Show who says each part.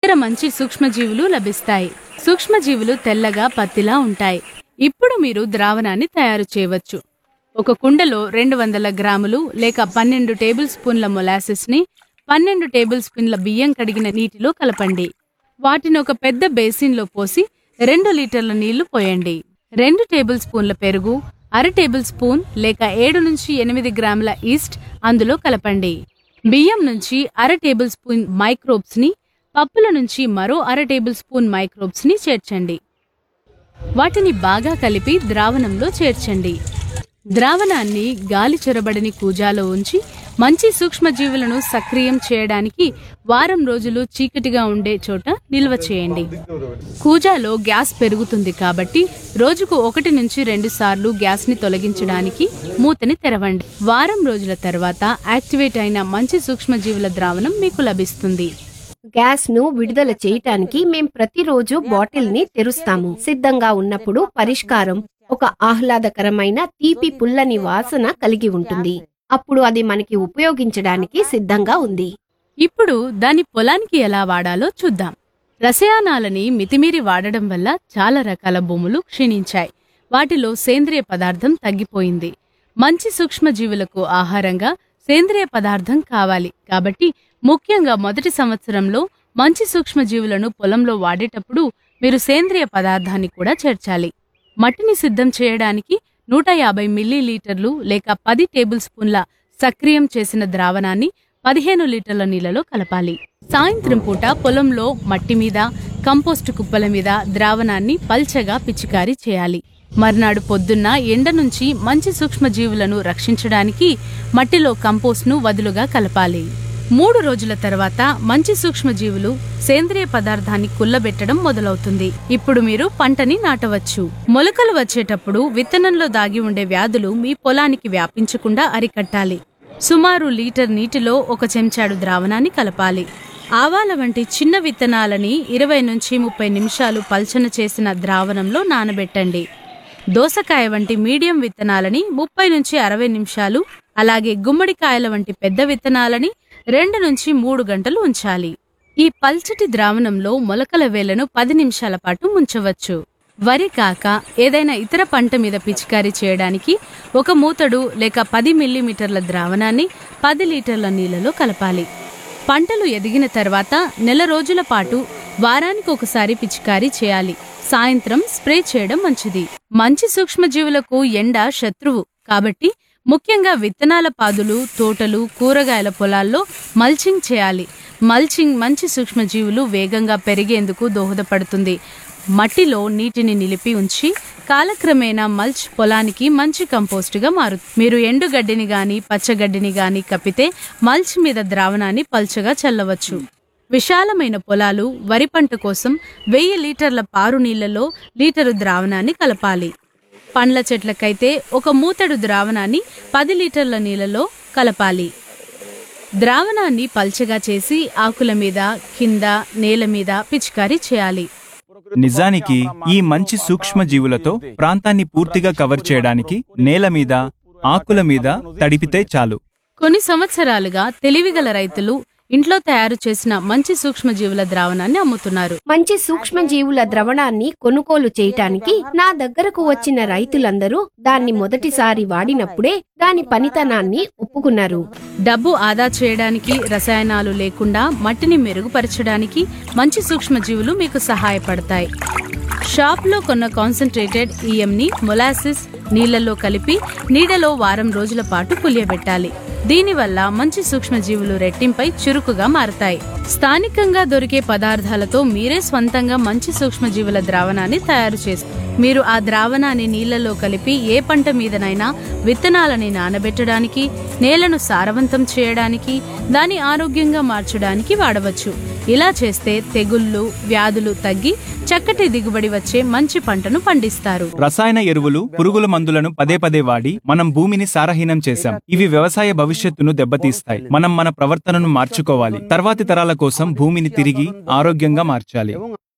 Speaker 1: ఇతర మంచి సూక్ష్మజీవులు లభిస్తాయి సూక్ష్మజీవులు తెల్లగా పత్తిలా ఉంటాయి ఇప్పుడు మీరు ద్రావణాన్ని తయారు చేయవచ్చు ఒక కుండలో రెండు వందల గ్రాములు లేక పన్నెండు టేబుల్ స్పూన్ల మొలాసిస్ ని పన్నెండు టేబుల్ స్పూన్ల బియ్యం కడిగిన నీటిలో కలపండి వాటిని ఒక పెద్ద బేసిన్లో పోసి రెండు లీటర్ల నీళ్లు పోయండి రెండు టేబుల్ స్పూన్ల పెరుగు అర టేబుల్ స్పూన్ లేక ఏడు నుంచి ఎనిమిది గ్రాముల ఈస్ట్ అందులో కలపండి బియ్యం నుంచి అర టేబుల్ స్పూన్ మైక్రోబ్స్ ని పప్పుల నుంచి మరో అర టేబుల్ స్పూన్ మైక్రోబ్స్ ని చేర్చండి వాటిని బాగా కలిపి ద్రావణంలో చేర్చండి ద్రావణాన్ని గాలి చొరబడని కూజాలో ఉంచి మంచి సూక్ష్మజీవులను సక్రియం చేయడానికి వారం రోజులు చీకటిగా ఉండే చోట నిల్వ చేయండి కూజాలో గ్యాస్ పెరుగుతుంది కాబట్టి రోజుకు ఒకటి నుంచి రెండు సార్లు గ్యాస్ ని తొలగించడానికి మూతని తెరవండి వారం రోజుల తర్వాత యాక్టివేట్ అయిన మంచి సూక్ష్మజీవుల ద్రావణం మీకు లభిస్తుంది
Speaker 2: గ్యాస్ ను విడుదల చేయటానికి మేం ప్రతిరోజు బాటిల్ ని తెరుస్తాము సిద్ధంగా ఉన్నప్పుడు పరిష్కారం ఒక ఆహ్లాదకరమైన తీపి పుల్లని వాసన కలిగి ఉంటుంది అప్పుడు అది మనకి ఉపయోగించడానికి సిద్ధంగా ఉంది
Speaker 1: ఇప్పుడు దాని పొలానికి ఎలా వాడాలో చూద్దాం రసాయనాలని మితిమీరి వాడడం వల్ల చాలా రకాల భూములు క్షీణించాయి వాటిలో సేంద్రియ పదార్థం తగ్గిపోయింది మంచి సూక్ష్మజీవులకు ఆహారంగా సేంద్రియ పదార్థం కావాలి కాబట్టి ముఖ్యంగా మొదటి సంవత్సరంలో మంచి సూక్ష్మజీవులను పొలంలో వాడేటప్పుడు మీరు సేంద్రియ పదార్థాన్ని కూడా చేర్చాలి మట్టిని సిద్ధం చేయడానికి నూట యాభై మిల్లీలీటర్లు లేక పది టేబుల్ స్పూన్ల సక్రియం చేసిన ద్రావణాన్ని పదిహేను లీటర్ల నీళ్లలో కలపాలి సాయంత్రం పూట పొలంలో మట్టి మీద కంపోస్టు కుప్పల మీద ద్రావణాన్ని పల్చగా పిచికారీ చేయాలి మర్నాడు పొద్దున్న ఎండ నుంచి మంచి సూక్ష్మజీవులను రక్షించడానికి మట్టిలో కంపోస్ట్ను వదులుగా కలపాలి మూడు రోజుల తర్వాత మంచి సూక్ష్మజీవులు సేంద్రియ పదార్థాన్ని కుల్లబెట్టడం మొదలవుతుంది ఇప్పుడు మీరు పంటని నాటవచ్చు మొలకలు వచ్చేటప్పుడు విత్తనంలో దాగి ఉండే వ్యాధులు మీ పొలానికి వ్యాపించకుండా అరికట్టాలి సుమారు లీటర్ నీటిలో ఒక చెంచాడు ద్రావణాన్ని కలపాలి ఆవాల వంటి చిన్న విత్తనాలని ఇరవై నుంచి ముప్పై నిమిషాలు పల్చన చేసిన ద్రావణంలో నానబెట్టండి దోసకాయ వంటి మీడియం విత్తనాలని ముప్పై నుంచి అరవై నిమిషాలు అలాగే గుమ్మడికాయల వంటి పెద్ద విత్తనాలని రెండు నుంచి మూడు గంటలు ఉంచాలి ఈ పల్చటి ద్రావణంలో మొలకల వేలను పది నిమిషాల పాటు ముంచవచ్చు వరి కాక ఏదైనా ఇతర పంట మీద పిచికారీ చేయడానికి ఒక మూతడు లేక పది మిల్లీమీటర్ల ద్రావణాన్ని పది లీటర్ల నీళ్లలో కలపాలి పంటలు ఎదిగిన తర్వాత నెల రోజుల పాటు వారానికి ఒకసారి పిచికారీ చేయాలి సాయంత్రం స్ప్రే చేయడం మంచిది మంచి సూక్ష్మజీవులకు ఎండ శత్రువు కాబట్టి ముఖ్యంగా విత్తనాల పాదులు తోటలు కూరగాయల పొలాల్లో మల్చింగ్ చేయాలి మల్చింగ్ మంచి సూక్ష్మజీవులు వేగంగా పెరిగేందుకు దోహదపడుతుంది మట్టిలో నీటిని నిలిపి ఉంచి కాలక్రమేణా మల్చ్ పొలానికి మంచి కంపోస్టుగా మారు మీరు ఎండుగడ్డిని గాని పచ్చగడ్డిని గాని కప్పితే మల్చ్ మీద ద్రావణాన్ని పల్చగా చల్లవచ్చు విశాలమైన పొలాలు వరి పంట కోసం వెయ్యి లీటర్ల పారు నీళ్లలో లీటరు ద్రావణాన్ని కలపాలి పండ్ల చెట్లకైతే ఒక మూతడు ద్రావణాన్ని పది లీటర్ల నీళ్లలో కలపాలి ద్రావణాన్ని పల్చగా చేసి ఆకుల మీద కింద నేల మీద పిచికారీ చేయాలి
Speaker 3: నిజానికి ఈ మంచి సూక్ష్మజీవులతో ప్రాంతాన్ని పూర్తిగా కవర్ చేయడానికి నేల మీద ఆకుల మీద తడిపితే చాలు
Speaker 1: కొన్ని సంవత్సరాలుగా తెలివిగల రైతులు ఇంట్లో తయారు చేసిన మంచి సూక్ష్మజీవుల ద్రావణాన్ని అమ్ముతున్నారు
Speaker 2: మంచి సూక్ష్మజీవుల ద్రవణాన్ని కొనుగోలు చేయటానికి నా దగ్గరకు వచ్చిన రైతులందరూ దాన్ని మొదటిసారి వాడినప్పుడే దాని పనితనాన్ని ఒప్పుకున్నారు
Speaker 1: డబ్బు ఆదా చేయడానికి రసాయనాలు లేకుండా మట్టిని మెరుగుపరచడానికి మంచి సూక్ష్మజీవులు మీకు సహాయపడతాయి షాప్లో కొన్న కాన్సన్ట్రేటెడ్ ఈఎంని మొలాసిస్ నీళ్లలో కలిపి నీడలో వారం రోజుల పాటు పులియబెట్టాలి దీనివల్ల మంచి సూక్ష్మజీవులు రెట్టింపై చురుకుగా మారతాయి స్థానికంగా దొరికే పదార్థాలతో మీరే స్వంతంగా మంచి సూక్ష్మజీవుల ద్రావణాన్ని తయారు చేస్తారు మీరు ఆ ద్రావణాన్ని నీళ్లలో కలిపి ఏ పంట మీదనైనా విత్తనాలని నానబెట్టడానికి నేలను సారవంతం చేయడానికి దాని ఆరోగ్యంగా మార్చడానికి వాడవచ్చు ఇలా చేస్తే తెగుళ్ళు వ్యాధులు తగ్గి చక్కటి దిగుబడి వచ్చే మంచి పంటను పండిస్తారు
Speaker 3: రసాయన ఎరువులు పురుగుల మందులను పదే పదే వాడి మనం భూమిని సారహీనం చేశాం ఇవి వ్యవసాయ భవిష్యత్తును దెబ్బతీస్తాయి మనం మన ప్రవర్తనను మార్చుకోవాలి తర్వాతి తరాల కోసం భూమిని తిరిగి ఆరోగ్యంగా మార్చాలి